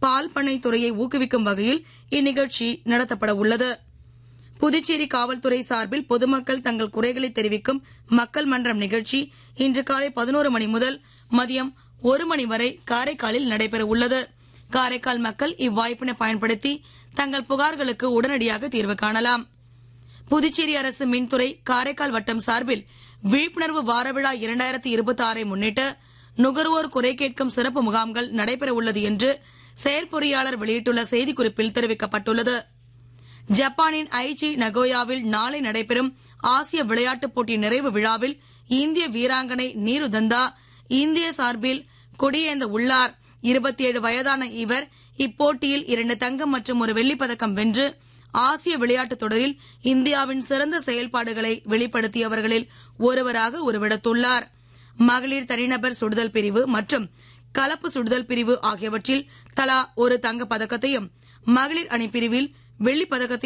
பால் பண்ணை துறையை ஊக்குவிக்கும் வகையில் இந்நிகழ்ச்சி நடத்தப்பட உள்ளது புதுச்சேரி காவல்துறை சார்பில் பொதுமக்கள் தங்கள் குறைகளை தெரிவிக்கும் மக்கள் மன்றம் நிகழ்ச்சி இன்று காலை பதினோரு மணி முதல் மதியம் ஒரு மணி வரை காரைக்காலில் நடைபெற உள்ளது காரைக்கால் மக்கள் இவ்வாய்ப்பினை பயன்படுத்தி தங்கள் புகார்களுக்கு உடனடியாக தீர்வு காணலாம் புதுச்சேரி அரசு மின்துறை காரைக்கால் வட்டம் சார்பில் விழிப்புணர்வு வார விழா இரண்டாயிரத்தி இருபத்தி ஆறை முன்னிட்டு நுகர்வோர் குறை கேட்கும் சிறப்பு முகாம்கள் நடைபெற உள்ளது என்று செயற்பொறியாளர் வெளியிட்டுள்ள செய்திக்குறிப்பில் தெரிவிக்கப்பட்டுள்ளது ஜப்பானின் ஐச்சி நகோயாவில் நாளை நடைபெறும் ஆசிய விளையாட்டுப் போட்டி நிறைவு விழாவில் இந்திய வீராங்கனை நீரு தந்தா இந்திய சார்பில் கொடியேந்த உள்ளார் இருபத்தி ஏழு வயதான இவர் இப்போட்டியில் இரண்டு தங்கம் மற்றும் ஒரு வெள்ளிப் பதக்கம் வென்று ஆசிய விளையாட்டுத் தொடரில் இந்தியாவின் சிறந்த செயல்பாடுகளை வெளிப்படுத்தியவர்களில் ஒருவராக உருவெடுத்துள்ளார் மகளிர் தனிநபர் சுடுதல் பிரிவு மற்றும் கலப்பு சுடுதல் பிரிவு ஆகியவற்றில் தலா ஒரு தங்கப் பதக்கத்தையும் மகளிர் அணி பிரிவில் வெள்ளிப் பதக்கத்தையும்